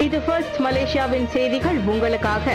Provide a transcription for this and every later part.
இது ஃபர்ஸ்ட் மலேசியாவின் செய்திகள் உங்களுக்காக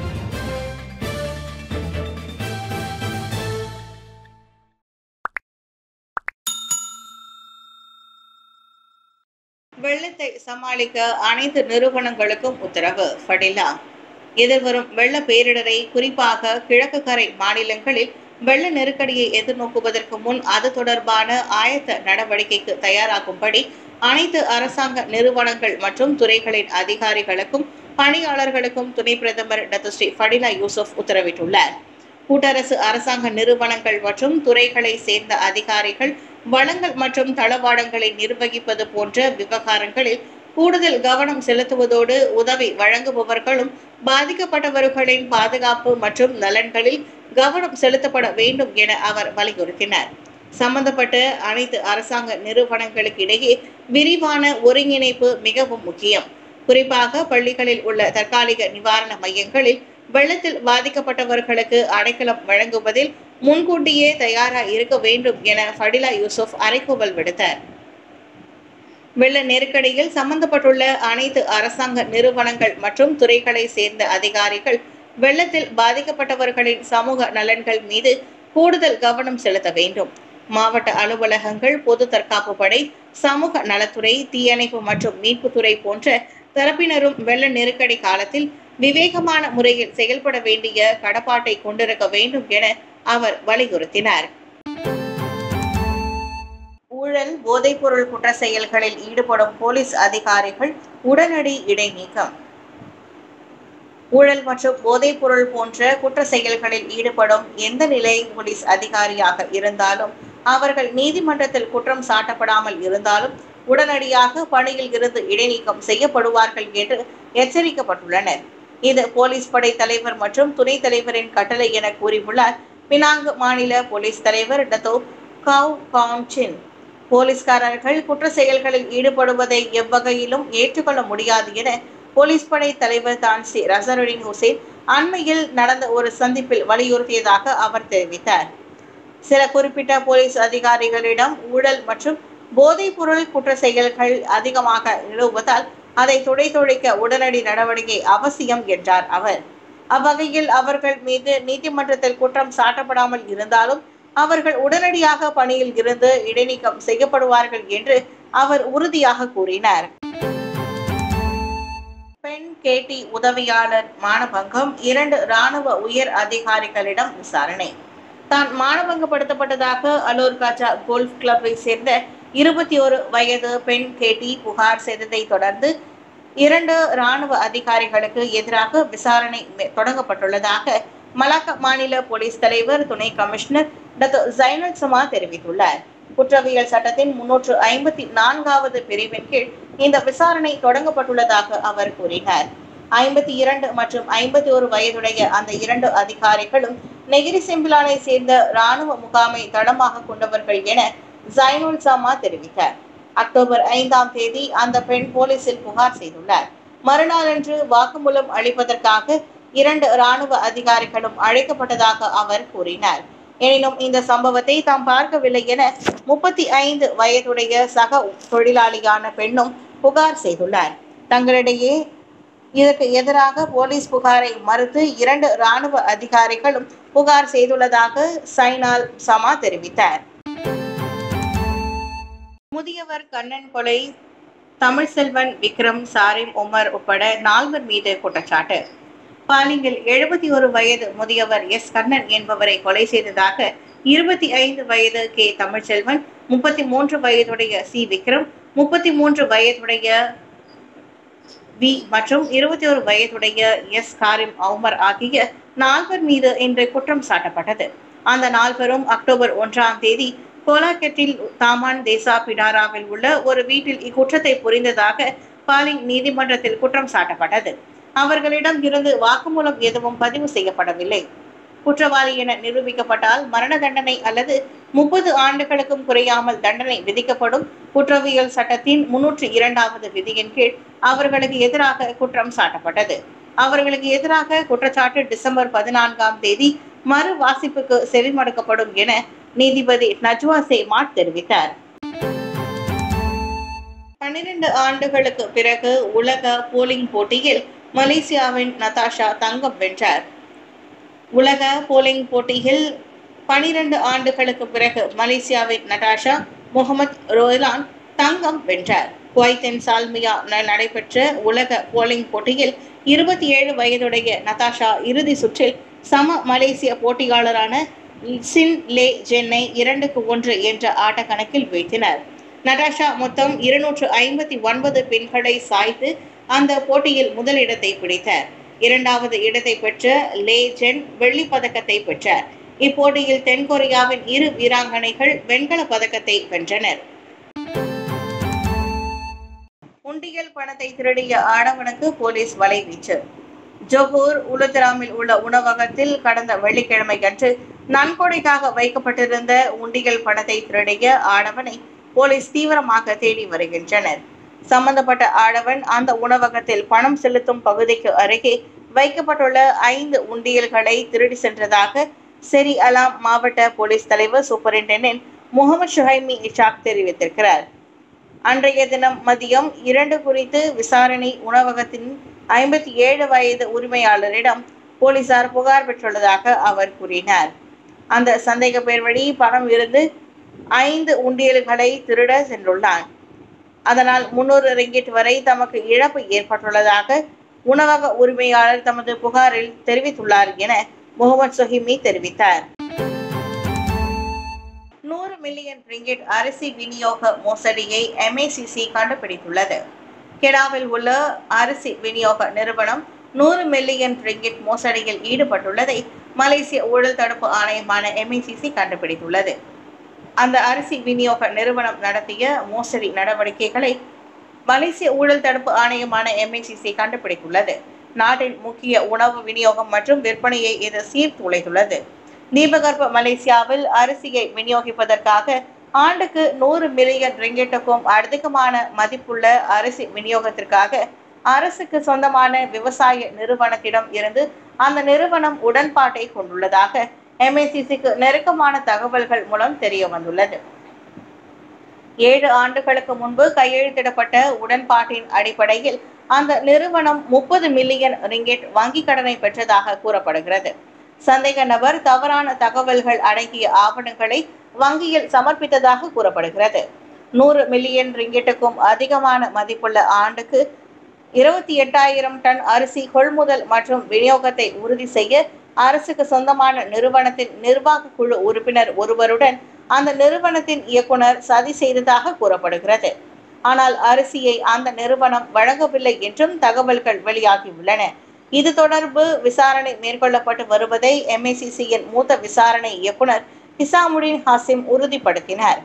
வெள்ளத்தை சமாளிக்க அனைத்து நிறுவனங்களுக்கும் உத்தரவு ஃபடிலா எதிர்வரும் வெள்ள பேரிடரை குறிப்பாக கிழக்கு கரை மாநிலங்களில் வெள்ள நெருக்கடியை எதிர்நோக்குவதற்கு முன் அது தொடர்பான ஆயத்த நடவடிக்கைக்கு தயாராகும்படி அனைத்து அரசாங்க நிறுவனங்கள் மற்றும் துறைகளின் அதிகாரிகளுக்கும் பணியாளர்களுக்கும் துணை பிரதமர் டாக்டர் ஸ்ரீ ஃபடிலா யூசுப் உத்தரவிட்டுள்ளார் கூட்டரசு அரசாங்க நிறுவனங்கள் மற்றும் துறைகளை சேர்ந்த அதிகாரிகள் வளங்கள் மற்றும் தளவாடங்களை நிர்வகிப்பது போன்ற விவகாரங்களில் கூடுதல் கவனம் செலுத்துவதோடு உதவி வழங்குபவர்களும் பாதிக்கப்பட்டவர்களின் பாதுகாப்பு மற்றும் நலன்களில் கவனம் செலுத்தப்பட வேண்டும் என அவர் வலியுறுத்தினார் சம்பந்தப்பட்ட அனைத்து அரசாங்க நிறுவனங்களுக்கு இடையே விரிவான ஒருங்கிணைப்பு மிகவும் முக்கியம் குறிப்பாக பள்ளிகளில் உள்ள தற்காலிக நிவாரண மையங்களில் வெள்ளத்தில் பாதிக்கப்பட்டவர்களுக்கு அடைக்கலம் வழங்குவதில் முன்கூட்டியே தயாராக இருக்க வேண்டும் என ஃபடிலா யூசுப் அறைகூவல் விடுத்தார் வெள்ள நெருக்கடியில் சம்பந்தப்பட்டுள்ள அனைத்து அரசாங்க நிறுவனங்கள் மற்றும் துறைகளை சேர்ந்த அதிகாரிகள் வெள்ளத்தில் பாதிக்கப்பட்டவர்களின் சமூக நலன்கள் மீது கூடுதல் கவனம் செலுத்த வேண்டும் மாவட்ட அலுவலகங்கள் பொது தற்காப்பு படை சமூக நலத்துறை தீயணைப்பு மற்றும் மீட்புத்துறை போன்ற தரப்பினரும் வெள்ள நெருக்கடி காலத்தில் விவேகமான முறையில் செயல்பட வேண்டிய கடப்பாட்டை கொண்டிருக்க வேண்டும் என அவர் வலியுறுத்தினார் ஊழல் போதைப்பொருள் குற்ற செயல்களில் ஈடுபடும் போலீஸ் அதிகாரிகள் உடனடி இடைநீக்கம் ஊழல் மற்றும் போதைப்பொருள் போன்ற குற்ற செயல்களில் ஈடுபடும் எந்த நிலை போலீஸ் அதிகாரியாக இருந்தாலும் அவர்கள் நீதிமன்றத்தில் குற்றம் சாட்டப்படாமல் இருந்தாலும் உடனடியாக பணியில் இருந்து இடைநீக்கம் செய்யப்படுவார்கள் என்று எச்சரிக்கப்பட்டுள்ளனர் இது போலீஸ் படை தலைவர் மற்றும் துணைத் தலைவரின் கட்டளை என கூறியுள்ளார் பினாங்கு மாநில போலீஸ் தலைவர் டத்தோ கவ் கான்சின் போலீஸ்காரர்கள் குற்ற செயல்களில் ஈடுபடுவதை எவ்வகையிலும் ஏற்றுக்கொள்ள முடியாது என போலீஸ் படை தலைவர் தான் ஸ்ரீ ரசருடின் ஹுசேன் அண்மையில் நடந்த ஒரு சந்திப்பில் வலியுறுத்தியதாக அவர் தெரிவித்தார் சில குறிப்பிட்ட போலீஸ் அதிகாரிகளிடம் ஊழல் மற்றும் போதைப் பொருள் குற்ற செயல்கள் அதிகமாக நிலவுவதால் அதை துடைத்தொழிக்க உடனடி நடவடிக்கை அவசியம் என்றார் அவர் அவ்வகையில் அவர்கள் மீது நீதிமன்றத்தில் குற்றம் சாட்டப்படாமல் இருந்தாலும் அவர்கள் உடனடியாக பணியில் இருந்து இடைநீக்கம் செய்யப்படுவார்கள் என்று அவர் உறுதியாக கூறினார் பெண் கேட்டி உதவியாளர் மானபங்கம் இரண்டு ராணுவ உயர் அதிகாரிகளிடம் விசாரணை தான் மானபங்கப்படுத்தப்பட்டதாக அலூர் காஜா கோல்ஃப் கிளப்பை சேர்ந்த இருபத்தி ஒரு வயது பெண் கேட்டி புகார் செய்ததை தொடர்ந்து இரண்டு ராணுவ அதிகாரிகளுக்கு எதிராக விசாரணை மே- தொடங்கப்பட்டுள்ளதாக மலாக்கா மாநில போலீஸ் தலைவர் துணை கமிஷனர் டாக்டர் ஜைனல் சமா தெரிவித்துள்ளார் குற்றவியல் சட்டத்தின் முன்னூற்று ஐம்பத்தி நான்காவது பிரிவின் கீழ் இந்த விசாரணை தொடங்கப்பட்டுள்ளதாக அவர் கூறினார் ஐம்பத்தி இரண்டு மற்றும் ஐம்பத்தி ஒரு வயதுடைய அந்த இரண்டு அதிகாரிகளும் நெகிரி செம்பிலானை சேர்ந்த ராணுவ முகாமை தளமாக கொண்டவர்கள் என ஜைனுல் சமா தெரிவித்தார் அக்டோபர் ஐந்தாம் தேதி அந்த பெண் போலீசில் புகார் செய்துள்ளார் மறுநாளன்று வாக்குமூலம் அளிப்பதற்காக இரண்டு ராணுவ அதிகாரிகளும் அழைக்கப்பட்டதாக அவர் கூறினார் எனினும் இந்த சம்பவத்தை தாம் பார்க்கவில்லை என முப்பத்தி ஐந்து வயதுடைய சக தொழிலாளியான பெண்ணும் புகார் செய்துள்ளார் தங்களிடையே இதற்கு எதிராக போலீஸ் புகாரை மறுத்து இரண்டு ராணுவ அதிகாரிகளும் புகார் செய்துள்ளதாக சைனால் சமா தெரிவித்தார் முதியவர் கண்ணன் கொலை தமிழ் செல்வன் விக்ரம் சாரிம் உமர் உட்பட நால்வர் மீது குற்றச்சாட்டு பாலிங்கில் எழுபத்தி ஒரு வயது முதியவர் எஸ் கண்ணன் என்பவரை கொலை செய்ததாக இருபத்தி ஐந்து வயது கே தமிழ்ச்செல்வன் முப்பத்தி மூன்று வயதுடைய சி விக்ரம் முப்பத்தி மூன்று வயதுடைய வி மற்றும் இருபத்தி ஒரு வயதுடைய எஸ் காரிம் அவுமர் ஆகிய நால்வர் மீது இன்று குற்றம் சாட்டப்பட்டது அந்த நால்வரும் அக்டோபர் ஒன்றாம் தேதி கோலாக்கெட்டில் தாமான் தேசா பிடாராவில் உள்ள ஒரு வீட்டில் இக்குற்றத்தை புரிந்ததாக பாலிங் நீதிமன்றத்தில் குற்றம் சாட்டப்பட்டது அவர்களிடம் இருந்து வாக்குமூலம் எதுவும் பதிவு செய்யப்படவில்லை குற்றவாளி என நிரூபிக்கப்பட்டால் மரண தண்டனை அல்லது முப்பது ஆண்டுகளுக்கும் குறையாமல் தண்டனை விதிக்கப்படும் குற்றவியல் சட்டத்தின் முன்னூற்றி இரண்டாவது விதியின் கீழ் அவர்களுக்கு எதிராக குற்றம் சாட்டப்பட்டது அவர்களுக்கு எதிராக குற்றச்சாட்டு டிசம்பர் பதினான்காம் தேதி மறு வாசிப்புக்கு செவிமடுக்கப்படும் என நீதிபதி நஜ்வா சேமாட் தெரிவித்தார் பன்னிரண்டு ஆண்டுகளுக்கு பிறகு உலக போலிங் போட்டியில் மலேசியாவின் நதாஷா தங்கம் வென்றார் உலக போலிங் போட்டியில் பனிரெண்டு ஆண்டுகளுக்கு பிறகு மலேசியாவின் நடாஷா முகமது ரோய்லான் தங்கம் வென்றார் குவைத்தின் சால்மியா நடைபெற்ற உலக போலிங் போட்டியில் இருபத்தி ஏழு வயதுடைய நதாஷா இறுதி சுற்றில் சம மலேசிய போட்டியாளரான சின் லே ஜென்னை இரண்டுக்கு ஒன்று என்ற ஆட்டக்கணக்கில் வீழ்த்தினர் நடாஷா மொத்தம் இருநூற்று ஐம்பத்தி ஒன்பது பெண்களை சாய்த்து அந்த போட்டியில் முதலிடத்தை பிடித்தார் இரண்டாவது இடத்தை பெற்ற லே ஜென் வெள்ளிப் பதக்கத்தை பெற்றார் இப்போட்டியில் தென்கொரியாவின் இரு வீராங்கனைகள் வெண்கலப் பதக்கத்தை வென்றனர் உண்டியல் பணத்தை திருடிய ஆடவனுக்கு போலீஸ் வலைவீச்சு ஜொகூர் உலுத்தராமில் உள்ள உணவகத்தில் கடந்த வெள்ளிக்கிழமை அன்று நன்கொடைக்காக வைக்கப்பட்டிருந்த உண்டியல் பணத்தை திருடிய ஆடவனை போலீஸ் தீவிரமாக தேடி வருகின்றனர் சம்பந்தப்பட்ட ஆடவன் அந்த உணவகத்தில் பணம் செலுத்தும் பகுதிக்கு அருகே வைக்கப்பட்டுள்ள ஐந்து உண்டியல்களை திருடி சென்றதாக செரி அலாம் மாவட்ட போலீஸ் தலைவர் சூப்பரிண்டென்டென்ட் முகமது ஷுஹைமி இஷாக் தெரிவித்திருக்கிறார் அன்றைய தினம் மதியம் இரண்டு குறித்து விசாரணை உணவகத்தின் ஐம்பத்தி ஏழு வயது உரிமையாளரிடம் போலீசார் புகார் பெற்றுள்ளதாக அவர் கூறினார் அந்த சந்தேக பேர் வழி பணம் இருந்து ஐந்து உண்டியல்களை திருட சென்றுள்ளான் அதனால் முன்னூறு ரிங்கிட் வரை தமக்கு இழப்பு ஏற்பட்டுள்ளதாக உணவக உரிமையாளர் தமது புகாரில் தெரிவித்துள்ளார் என முகமது சொஹிமி தெரிவித்தார் நூறு மில்லியன் ரிங்கிட் அரிசி விநியோக மோசடியை எம்ஏசிசி கண்டுபிடித்துள்ளது கெடாவில் உள்ள அரிசி விநியோக நிறுவனம் நூறு மில்லியன் ரிங்கிட் மோசடியில் ஈடுபட்டுள்ளதை மலேசிய ஊழல் தடுப்பு ஆணையமான எம்ஏசிசி கண்டுபிடித்துள்ளது அந்த அரிசி விநியோக நிறுவனம் நடத்திய மோசடி நடவடிக்கைகளை மலேசிய ஊழல் தடுப்பு ஆணையமான எம்ஏசிசி கண்டுபிடித்துள்ளது நாட்டின் முக்கிய உணவு விநியோகம் மற்றும் விற்பனையை இது சீர்குலைத்துள்ளது தீபகற்ப மலேசியாவில் அரிசியை விநியோகிப்பதற்காக ஆண்டுக்கு நூறு மில்லியன் ரிங்கெட்டுக்கும் அதிகமான மதிப்புள்ள அரிசி விநியோகத்திற்காக அரசுக்கு சொந்தமான விவசாய நிறுவனத்திடம் இருந்து அந்த நிறுவனம் உடன்பாட்டை கொண்டுள்ளதாக எம்ஏசிசிக்கு நெருக்கமான தகவல்கள் மூலம் தெரிய வந்துள்ளது ஏழு ஆண்டுகளுக்கு முன்பு கையெழுத்திடப்பட்ட உடன்பாட்டின் அடிப்படையில் அந்த நிறுவனம் முப்பது மில்லியன் ரிங்கெட் வங்கிக் கடனை பெற்றதாக கூறப்படுகிறது சந்தேக நபர் தவறான தகவல்கள் அடங்கிய ஆவணங்களை வங்கியில் சமர்ப்பித்ததாக கூறப்படுகிறது நூறு மில்லியன் ரிங்கெட்டுக்கும் அதிகமான மதிப்புள்ள ஆண்டுக்கு இருபத்தி எட்டாயிரம் டன் அரிசி கொள்முதல் மற்றும் விநியோகத்தை உறுதி செய்ய அரசுக்கு சொந்தமான நிறுவனத்தின் நிர்வாக குழு உறுப்பினர் ஒருவருடன் அந்த நிறுவனத்தின் இயக்குனர் சதி செய்ததாக கூறப்படுகிறது ஆனால் அரிசியை அந்த நிறுவனம் வழங்கவில்லை என்றும் தகவல்கள் வெளியாகியுள்ளன இது தொடர்பு விசாரணை மேற்கொள்ளப்பட்டு வருவதை எம்ஏசிசியின் மூத்த விசாரணை இயக்குனர் ஹிசாமுடின் ஹாசிம் உறுதிப்படுத்தினார்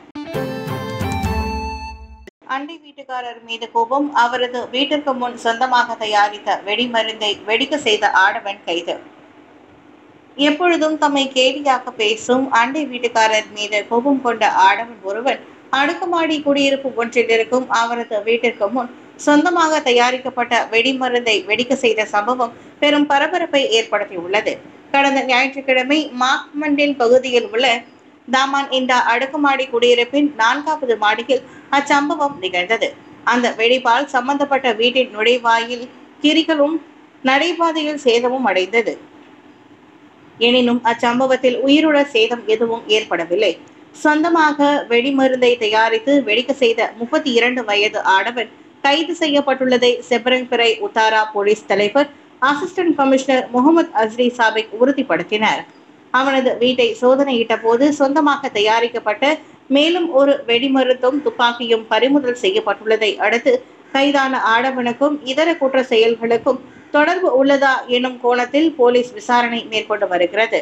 அண்டை வீட்டுக்காரர் மீது கோபம் அவரது வீட்டிற்கு முன் சொந்தமாக தயாரித்த வெடிமருந்தை வெடிக்க செய்த ஆடவன் கைது எப்பொழுதும் தம்மை கேலியாக பேசும் அண்டை வீட்டுக்காரர் மீது கோபம் கொண்ட ஆடவன் ஒருவன் அடுக்குமாடி குடியிருப்பு ஒன்றில் இருக்கும் அவரது வீட்டிற்கு முன் சொந்தமாக தயாரிக்கப்பட்ட வெடிமருந்தை வெடிக்க செய்த சம்பவம் பெரும் பரபரப்பை ஏற்படுத்தியுள்ளது கடந்த ஞாயிற்றுக்கிழமை மாக்மண்டின் பகுதியில் உள்ள தாமான் இண்டா அடுக்குமாடி குடியிருப்பின் நான்காவது மாடியில் அச்சம்பவம் நிகழ்ந்தது அந்த வெடிப்பால் சம்பந்தப்பட்ட வீட்டின் நுழைவாயில் கிரிகளும் நடைபாதையில் சேதமும் அடைந்தது எனினும் அச்சம்பவத்தில் உயிருடர் சேதம் எதுவும் ஏற்படவில்லை சொந்தமாக வெடிமருந்தை தயாரித்து வெடிக்க செய்த முப்பத்தி இரண்டு வயது ஆடவன் கைது செய்யப்பட்டுள்ளதை செபரங்பிறை உத்தாரா போலீஸ் தலைவர் assistant commissioner Mohamad Azri Safik உறுதிப்படுத்தினார் அவனது வீட்டை சோதனையிட்ட போது சொந்தமாக தயாரிக்கப்பட்ட மேலும் ஒரு வெடிமருந்தும் துப்பாக்கியும் பறிமுதல் செய்யப்பட்டுள்ளதை அடுத்து கைதான ஆடவனுக்கும் இதர குற்ற செயல்களுக்கும் தொடர்பு உள்ளதா எனும் கோணத்தில் போலீஸ் விசாரணை மேற்கொண்டு வருகிறது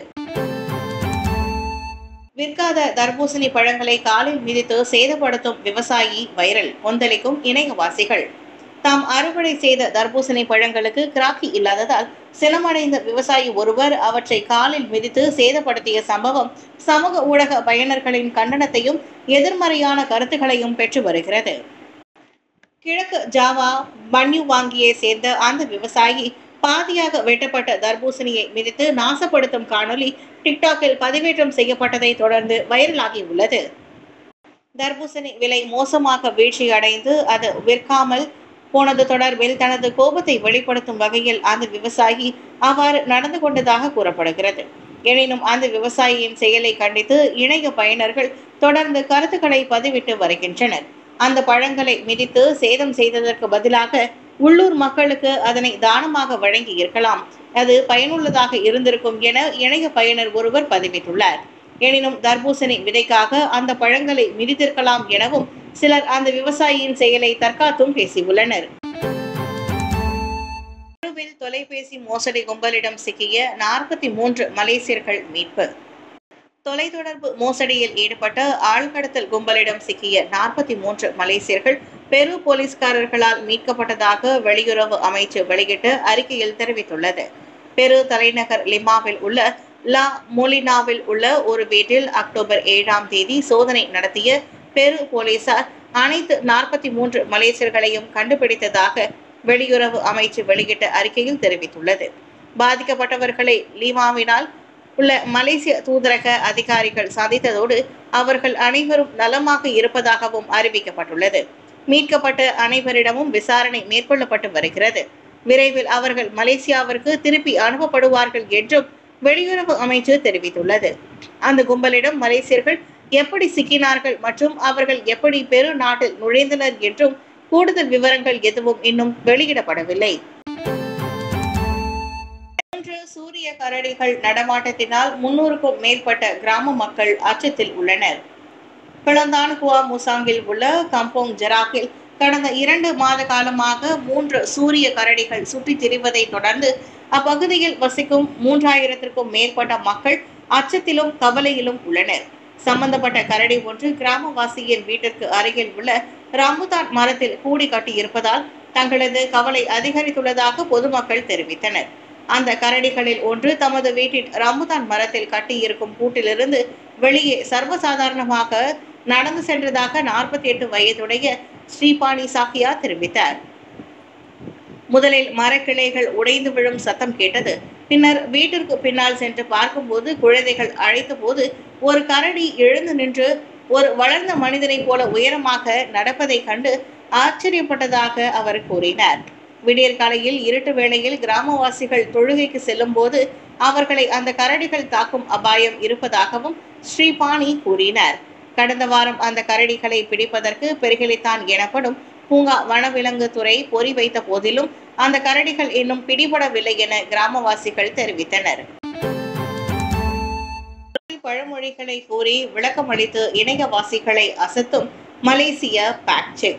விற்காத தர்பூசணி பழங்களை காலில் மிதித்து சேதப்படுத்தும் விவசாயி வைரல் கொந்தளிக்கும் இணையவாசிகள் தாம் அறுவடை செய்த தர்பூசணி பழங்களுக்கு கிராக்கி இல்லாததால் சினமடைந்த விவசாயி ஒருவர் அவற்றை காலில் மிதித்து சேதப்படுத்திய சம்பவம் சமூக ஊடக பயனர்களின் கண்டனத்தையும் எதிர்மறையான கருத்துக்களையும் பெற்று வருகிறது கிழக்கு ஜாவா பன்யூ வாங்கியை சேர்ந்த அந்த விவசாயி பாதியாக வெட்டப்பட்ட தர்பூசணியை மிதித்து நாசப்படுத்தும் காணொளி டிக்டாக்கில் பதிவேற்றம் செய்யப்பட்டதை தொடர்ந்து வைரலாகி உள்ளது தர்பூசணி விலை மோசமாக வீழ்ச்சியடைந்து அது விற்காமல் போனது தொடர்பில் தனது கோபத்தை வெளிப்படுத்தும் வகையில் அந்த விவசாயி அவ்வாறு நடந்து கொண்டதாக கூறப்படுகிறது எனினும் அந்த விவசாயியின் செயலை கண்டித்து இணைய பயனர்கள் தொடர்ந்து கருத்துக்களை பதிவிட்டு வருகின்றனர் அந்த பழங்களை மிதித்து சேதம் செய்ததற்கு பதிலாக உள்ளூர் மக்களுக்கு அதனை தானமாக வழங்கி இருக்கலாம் அது பயனுள்ளதாக இருந்திருக்கும் என இணைய பயனர் ஒருவர் பதிவிட்டுள்ளார் எனினும் தர்பூசணி விதைக்காக அந்த பழங்களை மிதித்திருக்கலாம் எனவும் சிலர் அந்த விவசாயியின் செயலை தற்காத்தும் பேசியுள்ளனர் பெருவில் தொலைபேசி மோசடி கும்பலிடம் சிக்கிய நாற்பத்தி மூன்று மலேசியர்கள் மீட்பு தொலைத்தொடர்பு மோசடியில் ஈடுபட்ட ஆழ்கடத்தல் கும்பலிடம் சிக்கிய நாற்பத்தி மூன்று மலேசியர்கள் பெரு போலீஸ்காரர்களால் மீட்கப்பட்டதாக வெளியுறவு அமைச்சு வெளியிட்ட அறிக்கையில் தெரிவித்துள்ளது பெரு தலைநகர் லிமாவில் உள்ள லா மொலினாவில் உள்ள ஒரு வீட்டில் அக்டோபர் ஏழாம் தேதி சோதனை நடத்திய பெரு போலீசார் அனைத்து நாற்பத்தி மூன்று மலேசியர்களையும் கண்டுபிடித்ததாக வெளியுறவு அமைச்சு வெளியிட்ட அறிக்கையில் தெரிவித்துள்ளது பாதிக்கப்பட்டவர்களை லீமாவினால் உள்ள மலேசிய தூதரக அதிகாரிகள் சந்தித்ததோடு அவர்கள் அனைவரும் நலமாக இருப்பதாகவும் அறிவிக்கப்பட்டுள்ளது மீட்கப்பட்ட அனைவரிடமும் விசாரணை மேற்கொள்ளப்பட்டு வருகிறது விரைவில் அவர்கள் மலேசியாவிற்கு திருப்பி அனுப்பப்படுவார்கள் என்றும் வெளியுறவு அமைச்சு தெரிவித்துள்ளது அந்த கும்பலிடம் மலேசியர்கள் எப்படி சிக்கினார்கள் மற்றும் அவர்கள் எப்படி பெரு நாட்டில் நுழைந்தனர் என்றும் கூடுதல் விவரங்கள் எதுவும் இன்னும் வெளியிடப்படவில்லை மூன்று சூரிய கரடிகள் நடமாட்டத்தினால் முன்னூறுக்கும் மேற்பட்ட கிராம மக்கள் அச்சத்தில் உள்ளனர் பிளந்தானுகுவா முசாங்கில் உள்ள கம்போங் ஜெராக்கில் கடந்த இரண்டு மாத காலமாக மூன்று சூரிய கரடிகள் சுற்றித் திரிவதை தொடர்ந்து அப்பகுதியில் வசிக்கும் மூன்றாயிரத்திற்கும் மேற்பட்ட மக்கள் அச்சத்திலும் கவலையிலும் உள்ளனர் சம்பந்தப்பட்ட கரடி ஒன்று கிராமவாசியின் வீட்டிற்கு அருகில் உள்ள ரம்புதான் மரத்தில் கூடி கட்டி இருப்பதால் தங்களது கவலை அதிகரித்துள்ளதாக பொதுமக்கள் தெரிவித்தனர் அந்த கரடிகளில் ஒன்று தமது வீட்டின் ரம்புதான் மரத்தில் கட்டியிருக்கும் கூட்டிலிருந்து வெளியே சர்வசாதாரணமாக நடந்து சென்றதாக நாற்பத்தி எட்டு வயதுடைய ஸ்ரீபாணி சாக்கியா தெரிவித்தார் முதலில் மரக்கிளைகள் உடைந்து விழும் சத்தம் கேட்டது பின்னர் வீட்டிற்கு பின்னால் சென்று பார்க்கும்போது குழந்தைகள் அழைத்த போது ஒரு கரடி எழுந்து நின்று ஒரு வளர்ந்த மனிதனைப் போல உயரமாக நடப்பதை கண்டு ஆச்சரியப்பட்டதாக அவர் கூறினார் விடியற் காலையில் இருட்டு வேளையில் கிராமவாசிகள் தொழுகைக்கு செல்லும் போது அவர்களை அந்த கரடிகள் தாக்கும் அபாயம் இருப்பதாகவும் ஸ்ரீபாணி கூறினார் கடந்த வாரம் அந்த கரடிகளை பிடிப்பதற்கு பெருகிலித்தான் எனப்படும் பூங்கா வனவிலங்கு துறை பொறி வைத்த போதிலும் அந்த கரடிகள் இன்னும் பிடிபடவில்லை என கிராமவாசிகள் தெரிவித்தனர் பழமொழிகளை கூறி விளக்கமளித்து இணையவாசிகளை அசத்தும் மலேசிய பேக் செக்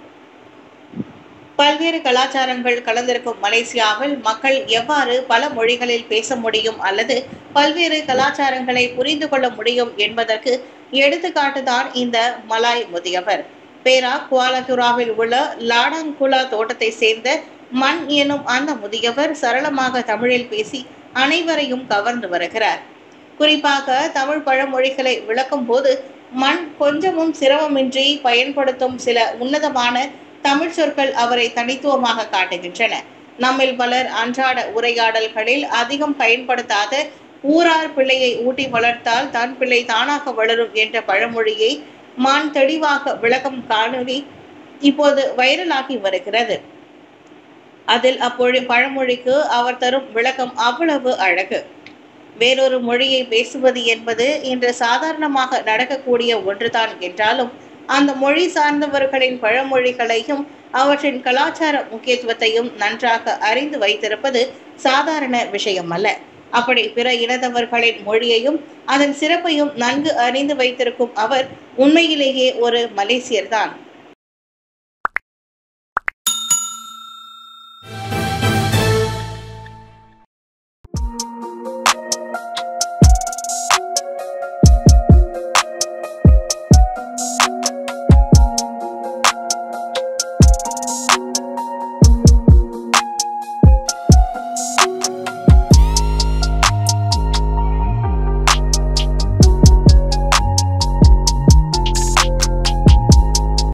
பல்வேறு கலாச்சாரங்கள் கலந்திருக்கும் மலேசியாவில் மக்கள் எவ்வாறு பல மொழிகளில் பேச முடியும் அல்லது பல்வேறு கலாச்சாரங்களை புரிந்து கொள்ள முடியும் என்பதற்கு எடுத்துக்காட்டுதான் இந்த மலாய் முதியவர் பேரா குவாலதுராவில் உள்ள லாடாங்குலா தோட்டத்தை சேர்ந்த மண் எனும் அந்த முதியவர் சரளமாக தமிழில் பேசி அனைவரையும் கவர்ந்து வருகிறார் குறிப்பாக தமிழ் பழமொழிகளை விளக்கும் போது மண் கொஞ்சமும் சிரமமின்றி பயன்படுத்தும் சில உன்னதமான தமிழ் சொற்கள் அவரை தனித்துவமாக காட்டுகின்றன நம்மில் பலர் அன்றாட உரையாடல்களில் அதிகம் பயன்படுத்தாத ஊரார் பிள்ளையை ஊட்டி வளர்த்தால் தன் பிள்ளை தானாக வளரும் என்ற பழமொழியை மான் தெளிவாக விளக்கம் காணொலி இப்போது வைரலாகி வருகிறது அதில் அப்பொழி பழமொழிக்கு அவர் தரும் விளக்கம் அவ்வளவு அழகு வேறொரு மொழியை பேசுவது என்பது இன்று சாதாரணமாக நடக்கக்கூடிய ஒன்றுதான் என்றாலும் அந்த மொழி சார்ந்தவர்களின் பழமொழிகளையும் அவற்றின் கலாச்சார முக்கியத்துவத்தையும் நன்றாக அறிந்து வைத்திருப்பது சாதாரண விஷயம் அல்ல அப்படி பிற இனத்தவர்களின் மொழியையும் அதன் சிறப்பையும் நன்கு அறிந்து வைத்திருக்கும் அவர் உண்மையிலேயே ஒரு மலேசியர்தான்